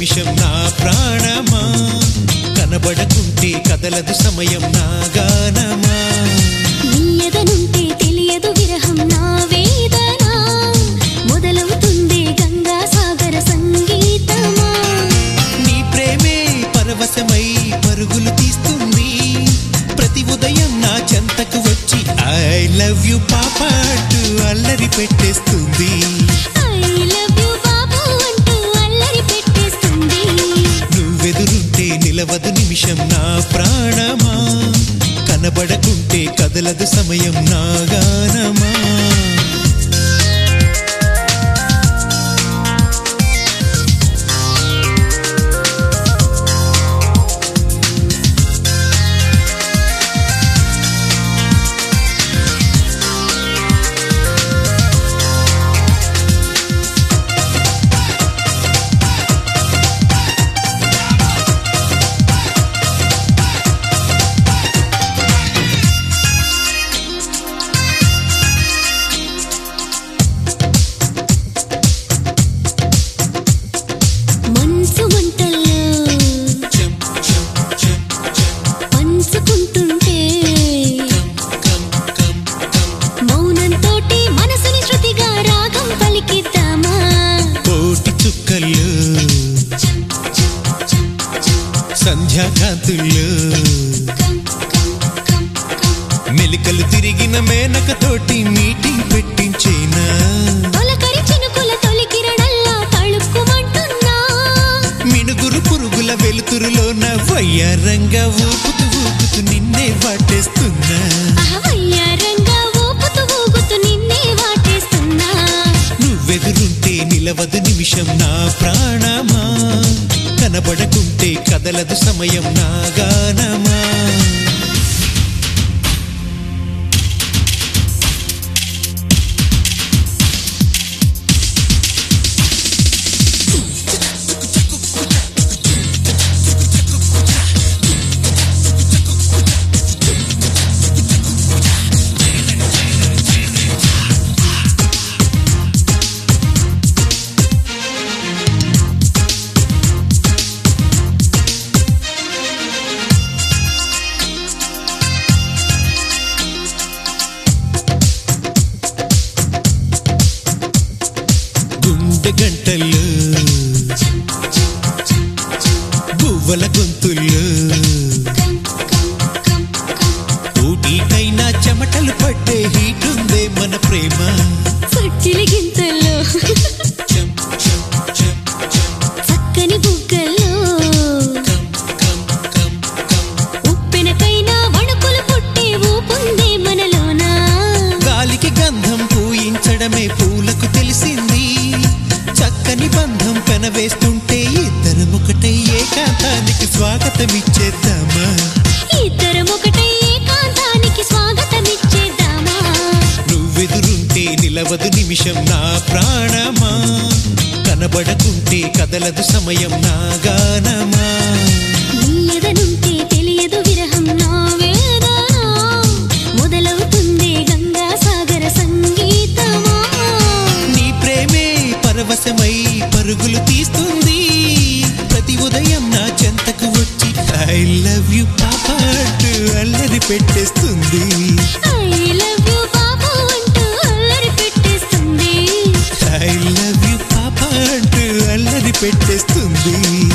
నిమిషం నా ప్రాణమా కనబడకుంటే కదలదు సమయం నా గానమా నీయదనుంటే తెలియదు విరహం నా వేదన మొదలవుతుంది గంగా సాగర సంగీతమా నీ ప్రేమే పరవశమై పరుగులు తీస్తుంది ప్రతి ఉదయం నా చెంతకు వచ్చి ఐ లవ్ యు పాప అంటూ అల్లరి పెట్టేస్తుంది ఐ లవ్ యు బాబు అంటూ అల్లరి పెట్టేస్తుంది నువ్వెదురుంటే నిలవదు నిమిషం నా ప్రాణమా కనబడకుంటే కదలదు సమయం నా గానమా మనసు మంటల్లో పంచుకుంటుంటే మౌనంతోటి మనసుని శృతిగా రాగం పలికిద్దామా కోటి చుక్కల్లో సంధ్యాకాంతుల్లో మెలికలు తిరిగిన మేనకతోటి మీటింగ్ పెట్టించేనా తొలకరి చినుకుల తొలి కిరణల్లా తళుక్కుమంటున్నా మినుగురు పురుగుల వెలుతురులో నా వయ్యారంగా ఊపుతూ ఊపుతూ నిన్నే వాటేస్తున్నా అహవయ్యారంగా ఊపుతూ ఊగుతూ నిన్నే వాటేస్తున్నా నువ్వెదురుంటే నిలవదు నిమిషం నా ప్రాణమా కనబడకుంటే కదలదు సమయం నా గానమా గుండె గంటల్లో గువ్వల గొంతుల్లో ఊటీకైనా చెమటలు పట్టే హీటుందే మన ప్రేమ పట్టిలి గింతల్లో చక్కని బుగ్గల్లో ఉప్పెనకైనా వణుకులు పుట్టే ఊపుందే మనలోనా గాలికి గంధం పూయించడమే పూలకు తెలిసింది చక్కని బంధం పెనవేస్తుంటే ఇద్దరం ఒకటై ఏకాంతానికి స్వాగతం ఇచ్చేద్దామా ఇద్దరం ఒకటై ఏకాంతానికి స్వాగతమిచ్చేద్దామా నువ్వెదురుంటే నిలవదు నిమిషం నా ప్రాణమా కనబడకుంటే కదలదు సమయం నా గానమా నీయదనుంటే తెలియదు విరహం నా వేదన మొదలవుతుంది గంగా సాగర సంగీతమా నీ ప్రేమే పరవశమై పరుగులు తీస్తుంది ప్రతి ఉదయం నా చెంతకు వచ్చి ఐ లవ్ యు పాప అంటూ అల్లరి పెట్టేస్తుంది ఐ లవ్ యు బాబు అంటూ అల్లరి పెట్టేస్తుంది ఐ లవ్ యు పాప అంటూ అల్లరి పెట్టేస్తుంది